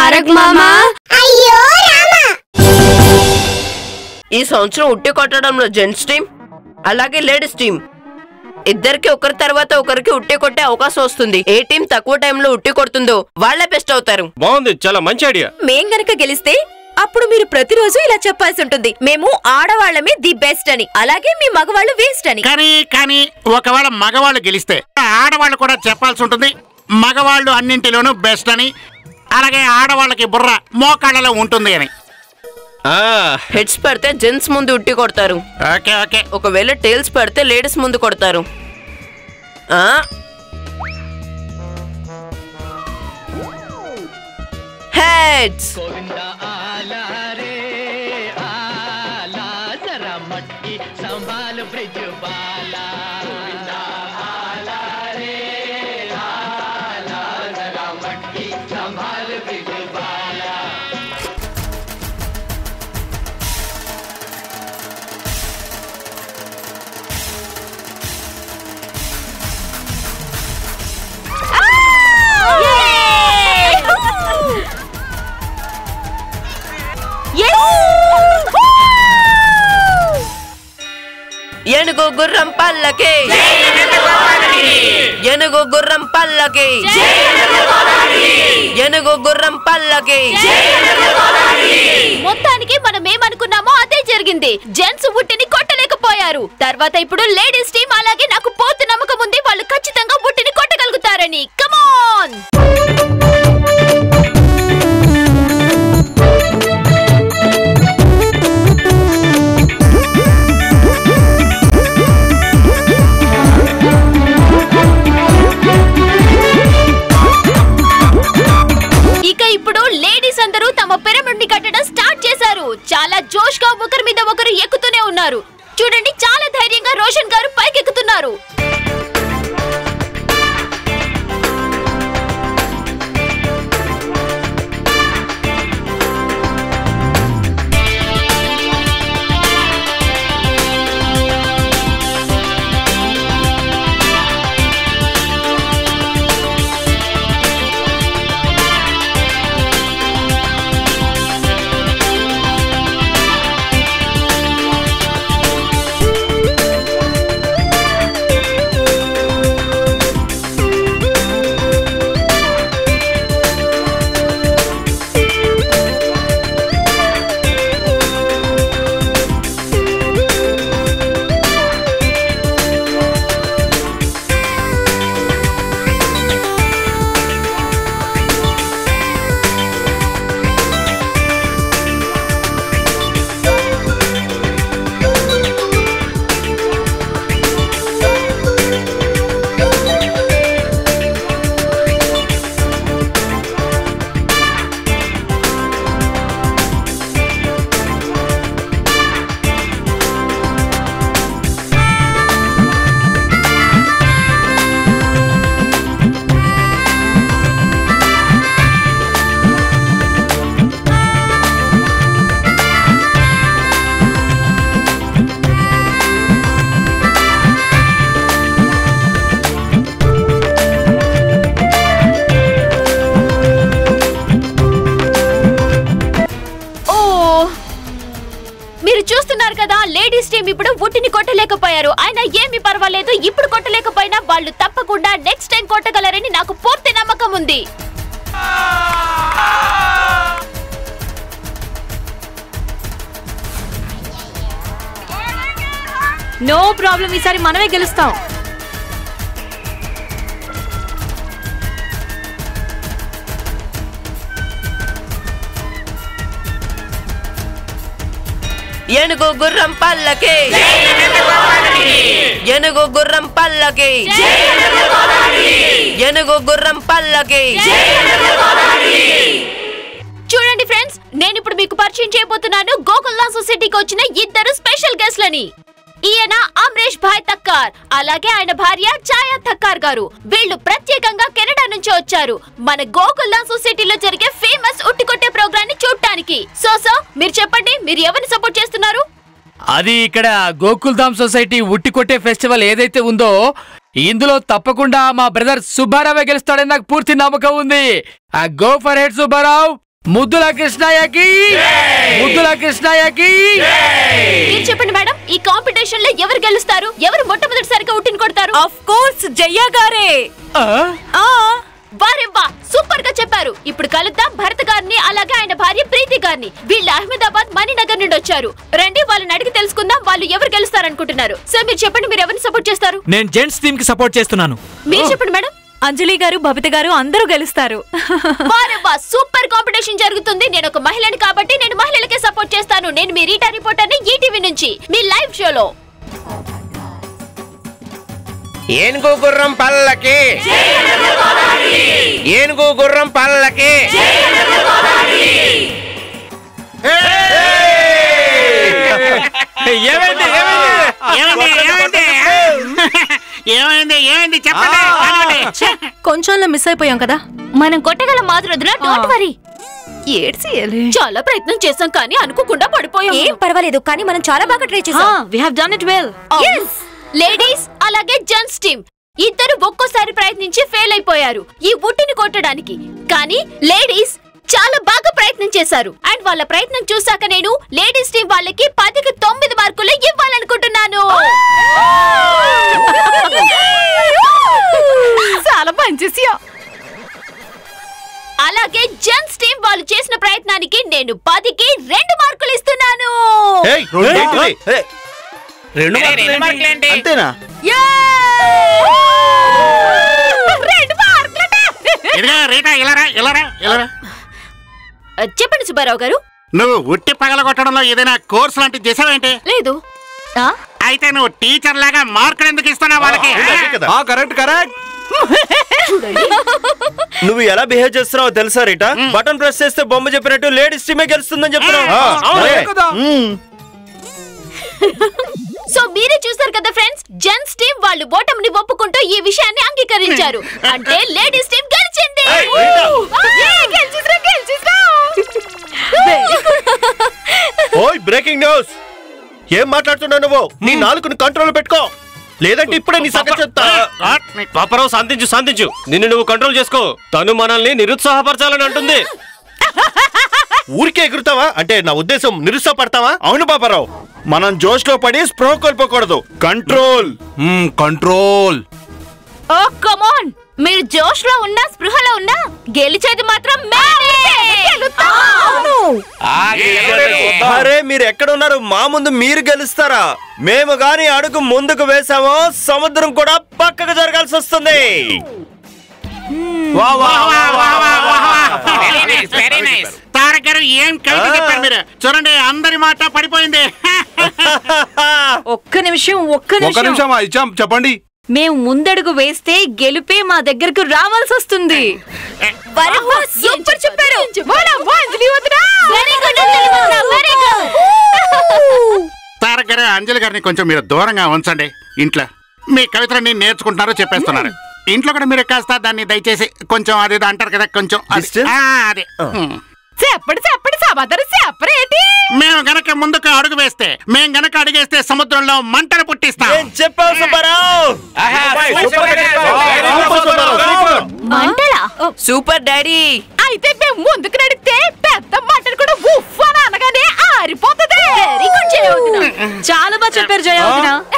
తారక్ మామా అయ్యో రామా ఈ సంవత్సరం ఉట్టి కొట్టడంలో జెంట్స్ టీం అలాగే లేడీస్ టీం ఇద్దరికి ఒకరి తర్వాత ఒకరికి ఉట్టి కొట్టే అవకాశం వస్తుంది ఏ టీం తక్కువ టైంలో ఉట్టి కొడుతుందో వాళ్ళే బెస్ట్ అవుతారు బాగుంది చాలా మంచి ఐడియా మేం గనక గెలిస్తే అప్పుడు మీరు ప్రతిరోజు ఇలా చెప్పాల్సి ఉంటుంది మేము ఆడవాళ్ళమే ది బెస్ట్ అని అలాగే మీ మగవాళ్ళు వేస్ట్ అని కానీ కానీ ఒకవేళ మగవాళ్ళు గెలిస్తే ఆడవాళ్ళు కూడా చెప్పాల్సి ఉంటుంది మగవాళ్ళు అన్నింటిలోనూ బెస్ట్ అని అలాగే ఆడవాళ్ళకి బుర్ర మోకాళ్ళలో ఉంటుంది అని ఆ హెడ్స్ పడితే జెంట్స్ ముందు ఉట్టి కొడతారు ఓకే ఓకే ఒకవేళ టైల్స్ పడితే లేడీస్ ముందు కొడతారు ఆ హెడ్స్ ఏనుగు గుర్రం పల్లకి ఏనుగు గుర్రం పల్లకి ఏనుగు గుర్రం పల్లకి మొత్తానికి మనం ఏమనుకున్నామో అదే జరిగింది జెంట్స్ బుట్టిని కొట్టలేకపోయారు తర్వాత ఇప్పుడు లేడీస్ టీం అలాగే నాకు పూర్తి నమ్మకం ఉంది వాళ్ళు ఖచ్చితంగా బుట్టిని కొట్టగలుగుతారని కమాన్ ఇక ఇప్పుడు లేడీస్ అందరూ తమ పిరమిడ్ ని కట్టడం స్టార్ట్ చేశారు చాలా జోష్ గా ఒకరి మీద ఒకరు ఎక్కుతూనే ఉన్నారు చూడండి చాలా ధైర్యంగా రోషన్ గారు పైకెక్కుతున్నారు ఓ మీరు చూస్తున్నారు కదా లేడీస్ టీం ఇప్పుడు బుట్టిని కొట్టలేకపోయారు అయినా ఏమీ పర్వాలేదు ఇప్పుడు కొట్టలేకపోయినా వాళ్ళు తప్పకుండా నెక్స్ట్ టైం కొట్టగలరని నాకు పూర్తి నమ్మకం ఉంది నో ప్రాబ్లం ఈసారి మనమే గెలుస్తాం ఏనుగు గుర్రం పల్లకి ఏనుగు గుర్రం పల్లకి ఏనుగు గుర్రం పల్లకి చూడండి ఫ్రెండ్స్ నేను ఇప్పుడు మీకు పరిచయం చేయబోతున్నాను గోకుల్లా సొసైటీకి వచ్చిన ఇద్దరు స్పెషల్ గెస్ట్లని ఈయన అమరేష్ భాయ్ తక్కార్ అలాగే ఆయన భార్య ఛాయా తక్కార్ గారు వీళ్ళు ప్రత్యేకంగా కెనడా నుంచి వచ్చారు మన గోకుల్లా సొసైటీలో జరిగే ఫేమస్ ఉట్టికొట్టే ప్రోగ్రామ్ ని చూడటానికి సో సో మీరు చెప్పండి మీరు ఎవరిని సపోర్ట్ చేస్తున్నారు అది ఇక్కడ గోకుల్ ధామ్ సొసైటీ ఉట్టి కొట్టే ఫెస్టివల్ ఏదైతే ఉందో ఇందులో తప్పకుండా మా బ్రదర్ సుబ్బారావే గెలుస్తాడని నాకు పూర్తి నమ్మకం ఉంది ఆ గో ఫర్ హెడ్ సుబ్బారావు ముద్దుల కృష్ణయ్యకి ముద్దుల కృష్ణయ్యకి మీరు చెప్పండి మేడం ఈ కాంపిటీషన్ లో ఎవరు గెలుస్తారు ఎవరు మొట్టమొదటిసారిగా ఉట్టిని కొడతారు ఆఫ్ కోర్స్ జయ్య గారే ఆ? ఆ వారెవ్వా సూపర్ గా చెప్పారు ఇప్పుడు కలుద్దాం భరత్ గారిని అలాగే ఆయన భార్య ప్రీతి గారిని వీళ్ళు అహ్మదాబాద్ మణినగర్ నుండి వచ్చారు రండి వాళ్ళని అడిగి తెలుసుకుందాం వాళ్ళు ఎవరు గెలుస్తారనుకుంటున్నారు సార్ మీరు చెప్పండి మీరు ఎవరిని సపోర్ట్ చేస్తారు నేను జెంట్స్ టీమ్ కి సపోర్ట్ చేస్తున్నాను మీరు చెప్పండి మేడం అంజలి గారు బబిత గారు అందరూ గెలుస్తారు వారెవ్వా సూపర్ కాంపిటీషన్ జరుగుతుంది నేను ఒక మహిళని కాబట్టి నేను మహిళలకే సపోర్ట్ చేస్తాను నేను మీ రీటా రిపోర్టర్ ని ఈటీవీ నుంచి మీ లైవ్ షోలో ఏనుగు గుర్రం పల్లకి ఏనుగు గుర్రం పల్లకి ఏమైంది ఏమైంది ఏమైంది ఏమైంది ఏమైంది ఏమైంది చెప్పండి కానివ్వండి. కొంచెంలో మిస్ అయిపోయాం కదా మనం కొట్టగల మాధురదుల డోంట్ వరీ ఏడ్చేయాలి చాలా ప్రయత్నం చేశాం కానీ అనుకోకుండా పడిపోయాం ఏం పర్వాలేదు కానీ మనం చాలా బాగా ట్రై చేసాం we have done it well ladies అలాగే జెంట్స్ టీమ్ ఇద్దరు ఒక్కోసారి ప్రయత్నించి ఫెయిల్ అయిపోయారు ఈ ఉట్టిని కొట్టడానికి కానీ లేడీస్ చాలా బాగా ప్రయత్నం చేశారు అండ్ వాళ్ళ ప్రయత్నం చూసాక నేను లేడీస్ టీం వాళ్ళకి పదికి తొమ్మిది మార్కులు ఇవ్వాలనుకుంటున్నాను చాలా మంచి అలాగే జెంట్స్ టీం వాళ్ళు చేసిన ప్రయత్నానికి నేను పదికి రెండు మార్కులు ఇస్తున్నాను రెండు మార్కులేంటి? అంతేనా రెండు మార్కులట. ఇదిగో రీటా ఇలారా ఇలారా ఇలారా చెప్పండి సుబ్బారావు గారు నువ్వు ఉట్టి పగలగొట్టడంలో ఏదైనా కోర్స్ లాంటిది చేసావేంటి లేదు అయితే నువ్వు టీచర్ లాగా మార్కులు ఎందుకు ఇస్తున్నావు వాళ్ళకి ఆ కరెక్ట్ కరెక్ట్ నువ్వు ఎలా బిహేవ్ చేస్తున్నావో తెలుసా రీటా బటన్ ప్రెస్ చేస్తే బొమ్మ చెప్పినట్టు లేడీస్ టీమే గెలుస్తుందని చెప్తున్నావు అవును అదే. కదా. మ్మ్. సో మీరే చూసారు కదా ఫ్రెండ్స్ జెంట్స్ టీం వాళ్ళు ఓటమిని ఒప్పుకుంటూ ఈ విషయాన్ని అంగీకరించారు అంటే లేడీస్ టీం గెలిచింది ఏ, గెలిచేసిరా, గెలిచేసిరా. ఓయ్ బ్రేకింగ్ న్యూస్ ఏం మాట్లాడుతున్నావు నువ్వు నీ నాలుగుని కంట్రోల్ పెట్టుకో లేదంటే ఇప్పుడే నీ సంగతి చెప్తా పాపరావు శాంతించు శాంతించు నిన్ను నువ్వు కంట్రోల్ చేసుకో తను మనల్ని నిరుత్సాహపరచాలని అంటుంది ఊరికే ఎగురుతావా అంటే నా ఉద్దేశం నిరుత్సాహపడతావా అవును బాబారావు మనం జోష్ లో పడి స్ప్రో కోల్పోకూడదు కంట్రోల్ కంట్రోల్ ఓ కమాన్ మీరు జోష్ లో ఉన్నా స్పృహలో ఉన్నా గెలిచేది మాత్రం మేమే. గెలుస్తాం. అరే మీరు ఎక్కడ ఉన్నారు మా ముందు మీరు గెలుస్తారా మేము గాని అడుగు ముందుకు వేసామో సముద్రం కూడా పక్కకు జరగాల్సి వస్తుంది వా, వా, వా, వా, వా, వా. Very nice very nice Tarak garu ఏం కవిత చెప్పారు మీరు చూడండి అందరి మాట పడిపోయింది ఒక్క నిమిషం ఒక్క ఒక నిమిషం నిమిషం ఇచ్చాం చెప్పండి మేము ముందడుగు వేస్తే గెలుపే మా దగ్గరకు రావాల్సి వస్తుంది సూపర్ చెప్పారు Very good, అంజలి వదిన, very good. తారక్ గారు అంజలి గారిని కొంచెం మీరు దూరంగా ఉంచండి ఇంట్లో మీ కవితలన్నీ నేర్చుకుంటున్నారో చెప్పేస్తున్నారు ఇంట్లో కూడా మీరు కాస్త దాన్ని దయచేసి కొంచెం అది ఇది అంటారు కదా కొంచెం అది. Distance? ఆ, అదే ఉమ్. చెప్పండి చెప్పండి సమాధానం చెప్పరేంటి మేము గనక ముందుకు అడుగు వేస్తే మేము గనక అడిగేస్తే సముద్రంలో మంటలు పుట్టిస్తాం ఏం చెప్పావు సుబ్బారావు మంటలా సూపర్ డాడీ అయితే మేము ముందుకు నడిస్తే పెద్ద మంటలు కూడా ఉఫ్ అని అనగానే ఆరిపోతుంది వెరీ గుడ్ జయ వదిన. చాలా బాగా చెప్పారు జయ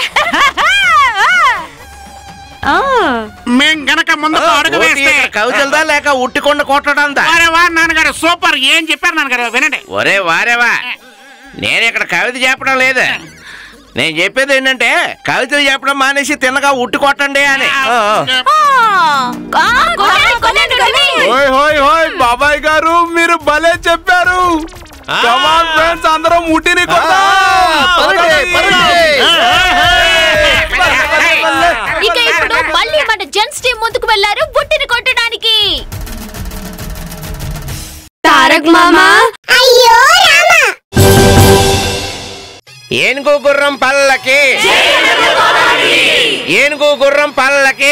మేము గనక ముందుకు అడుగు వేస్తే కవితలదా లేక ఉట్టికొండ కొట్టడందా వారే వా నాన్నగారు సూపర్ ఏం చెప్పారు నాన్నగారు వినండి ఒరే వారేవా నేను ఇక్కడ కవిత చెప్పడం లేదు నేను చెప్పేది ఏంటంటే కవితలు చెప్పడం మానేసి తిన్నగా ఉట్టి కొట్టండి అని ఆ, కొనండి, కొనండి, కొనండి. హోయ్ హోయ్ హోయ్ బాబాయ్ గారు మీరు భలే చెప్పారు కమాన్ ఫ్రెండ్స్ అందరం ముట్టిని ఇక ఇప్పుడు మళ్ళీ మన జెంట్స్ టీం ముందుకు వెళ్లారు బుట్టిని కొట్టడానికి తారక్ మామా అయ్యో రామా ఏనుగు గుర్రం పల్లకి ఏనుగు గుర్రం పల్లకి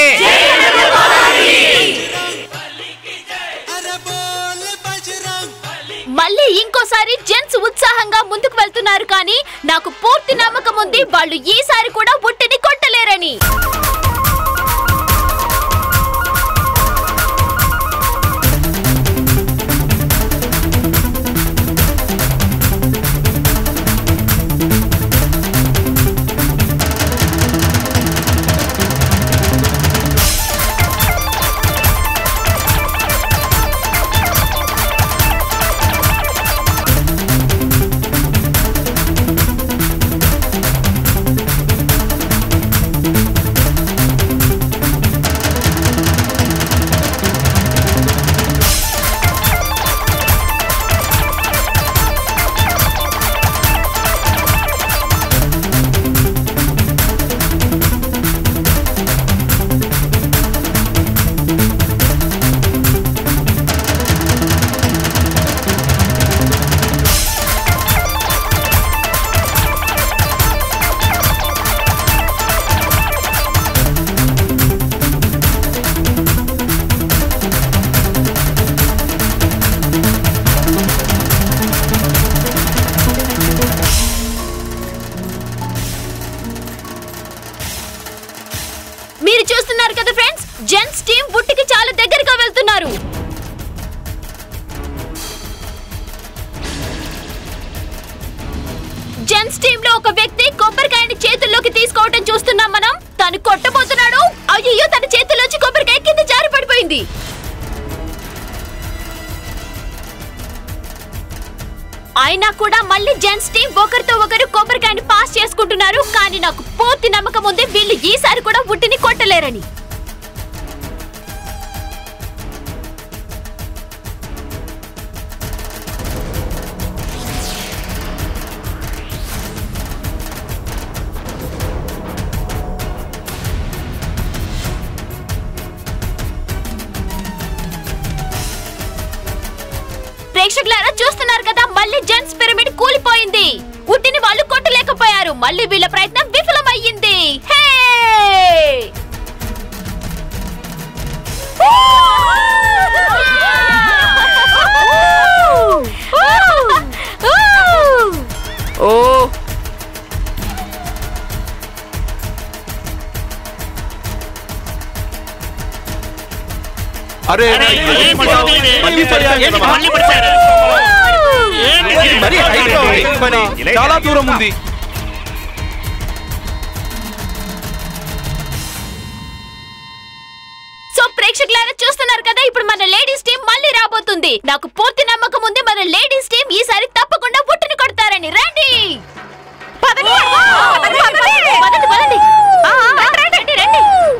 మళ్ళీ ఇంకోసారి జెంట్స్ ఉత్సాహంగా ముందుకు వెళ్తున్నారు కానీ నాకు పూర్తి నమ్మకం ఉంది వాళ్ళు ఈసారి కూడా బుట్టిని కొట్టలేరని జెంట్స్ టీమ్ లో ఒక వ్యక్తి కొబ్బరికాయని చేతుల్లోకి తీసుకోవటం చూస్తున్నాం మనం తను కొట్టబోతున్నాడు అయ్యో తన చేతుల్లోంచి కొబ్బరికాయ కింద జారి పడిపోయింది అయినా కూడా మళ్ళీ జెంట్స్ టీం ఒకరితో ఒకరు కొబ్బరికాయని పాస్ చేసుకుంటున్నారు కానీ నాకు పూర్తి నమ్మకం ఉంది వీళ్ళు ఈసారి కూడా ఉట్టిని కొట్టలేరని ప్రేక్షకులారా చూస్తున్నారు కదా మళ్ళీ జెంట్స్ పిరమిడ్ కూలిపోయింది ఉట్టిని వాళ్ళు కొట్టలేకపోయారు మళ్ళీ వీళ్ళ ప్రయత్నం విఫలమయ్యింది హే ఓ అరే మళ్ళీ పడిపోయాను కదా. మళ్ళీ పడిపోయారు. మరీ height లో ఉంది. పని చాలా దూరం ఉంది సో ప్రేక్షకులారా చూస్తున్నారు కదా ఇప్పుడు మన లేడీస్ టీం మళ్ళీ రాబోతుంది నాకు పూర్తి నమ్మకం ఉంది మన లేడీస్ టీం ఈసారి తప్పకుండా ఉట్టుని కొడతారని రండి పదండి, పదండి, పదండి, పదండి, పదండి. ఆ, ఆ, రండి, రండి.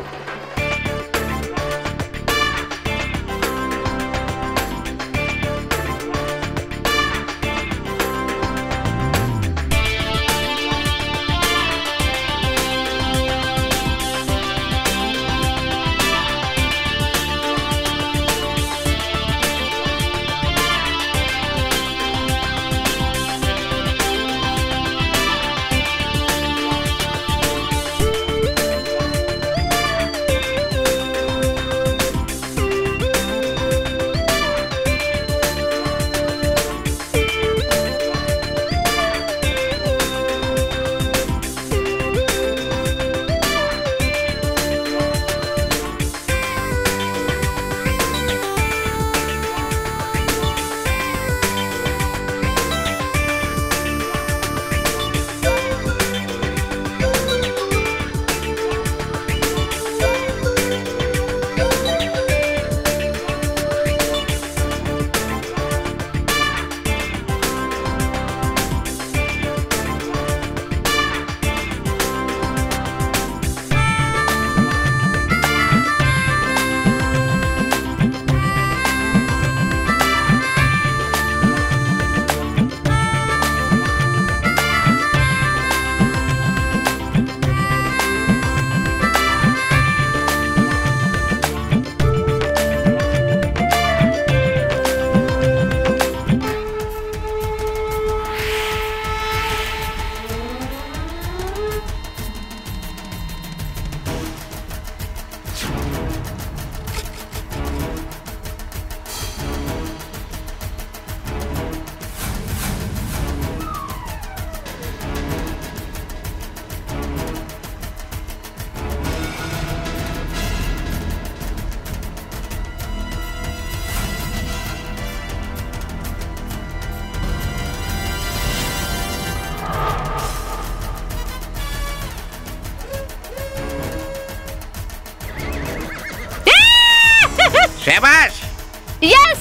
శబాష్ Yes!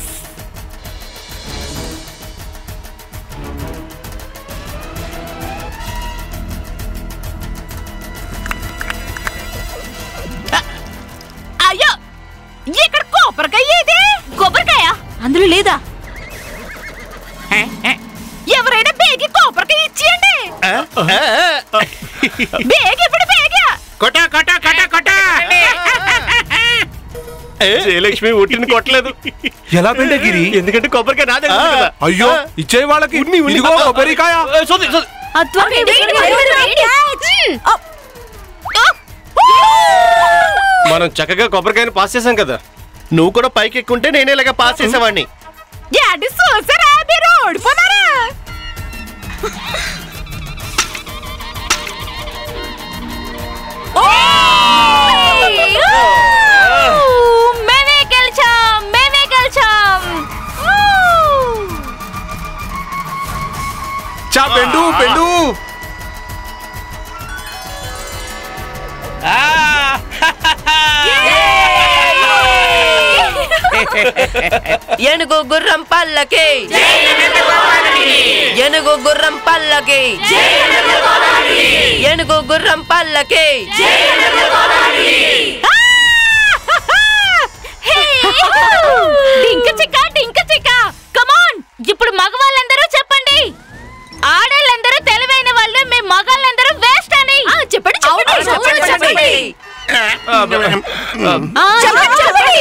అయ్యో ఇక్కడ కొబ్బరికాయ ఏది కొబ్బరికాయ అందులో లేదా ఎవరైనా బేగి కొబ్బరికాయ ఇచ్చేయండి బేగి ఇప్పుడు బేగా కొట్ట కొట్ట కొట్ట కొట్ట జయలక్ష్మి ఉట్టిని కొట్టలేదు ఎలా గిరి ఎందుకంటే కొబ్బరికాయ నా దగ్గర ఉంది కదా. అయ్యో ఇచ్చే వాళ్ళకి ఇదిగో కొబ్బరికాయ ఏ, సోది, సోది. మనం చక్కగా కొబ్బరికాయని పాస్ చేసాం కదా నువ్వు కూడా పైకి ఎక్కుంటే నేనే ఇలాగ పాస్ చేసేవాడిని డాడీ చూసారా మీరు ఓడిపోతారా మేమే గెలిచాం మేమే గెలిచాం చా బెండు బెండు ఏనుగు గుర్రం పల్లకి ఏనుగు గుర్రం పల్లకి ఏనుగు గుర్రం పల్లకి డింక చిక్క డింక చిక్క కమాన్ ఇప్పుడు మగవాళ్ళందరూ చెప్పండి ఆడవాళ్ళందరూ తెలివైన వాళ్ళు మీ మగాళ్ళందరూ వేస్ట్ అని చెప్పండి చెప్పండి చెప్పండి ఆ, చెప్పండి చెప్పండి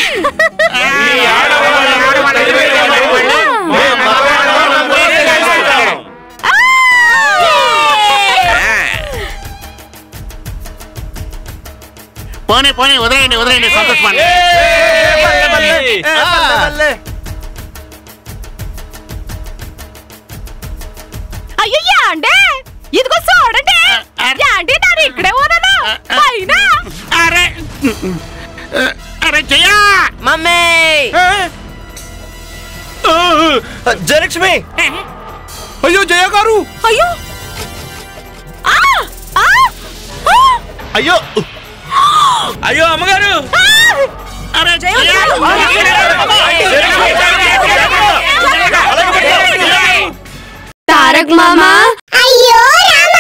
పోనీ పోనీ వదిలేయండి వదిలేయండి సంతోషపడండి అయ్యో అంటే ఇదిగో చూడండి యాంటీ నేను ఇక్కడే ఉన్నాను పైన అరే అరే జయా మమ్మీ జయలక్ష్మి అయ్యో జయ గారు అయ్యో ఆ! ఆ! ఆ! అయ్యో అయ్యో అమ్మగారు అరే జయా తారక్ మామా అయ్యో రామా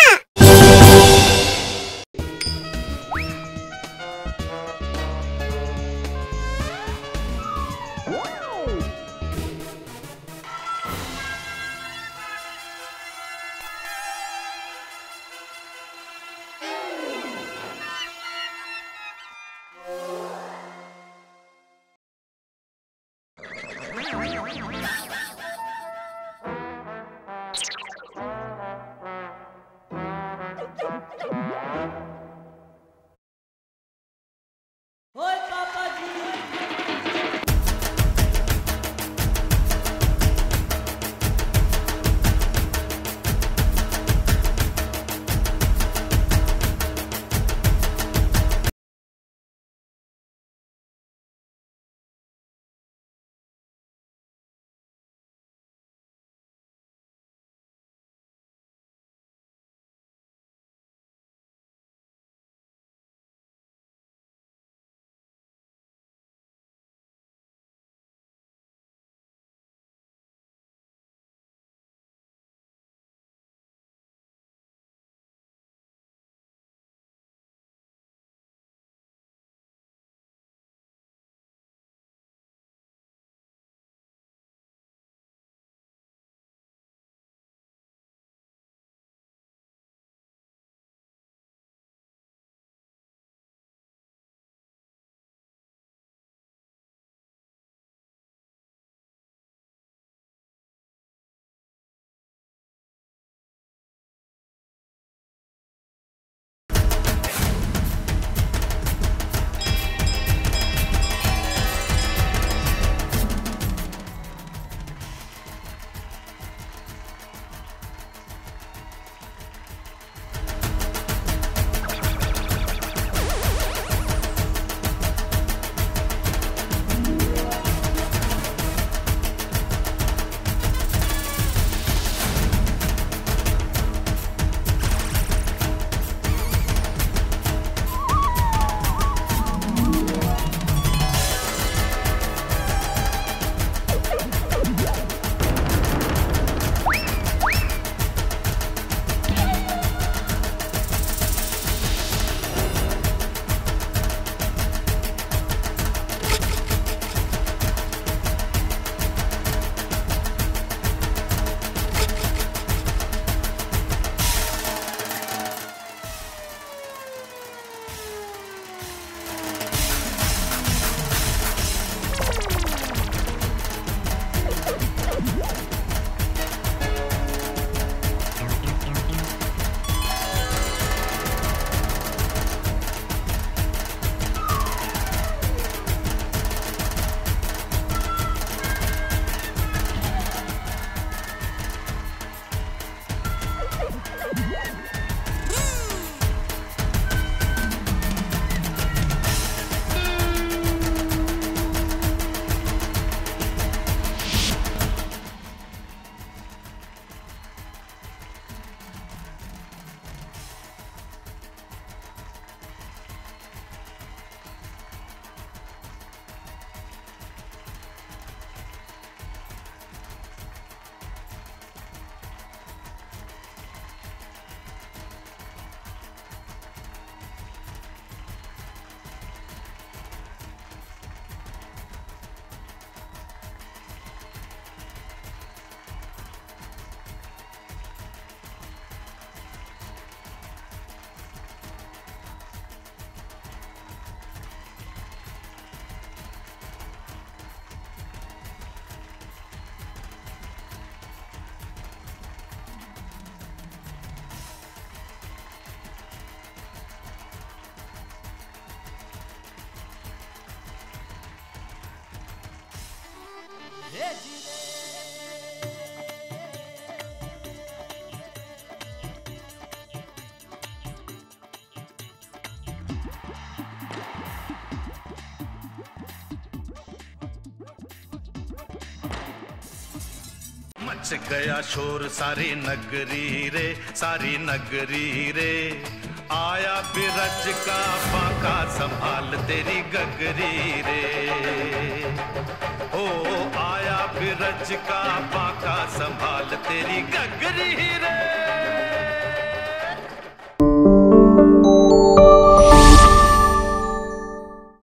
मच गया शोर सारी नगरी रे सारी नगरी रे आया बिरज का बाका संभाल तेरी गगरी रे ओ आया बिरज का बाका संभाल तेरी गगरी रे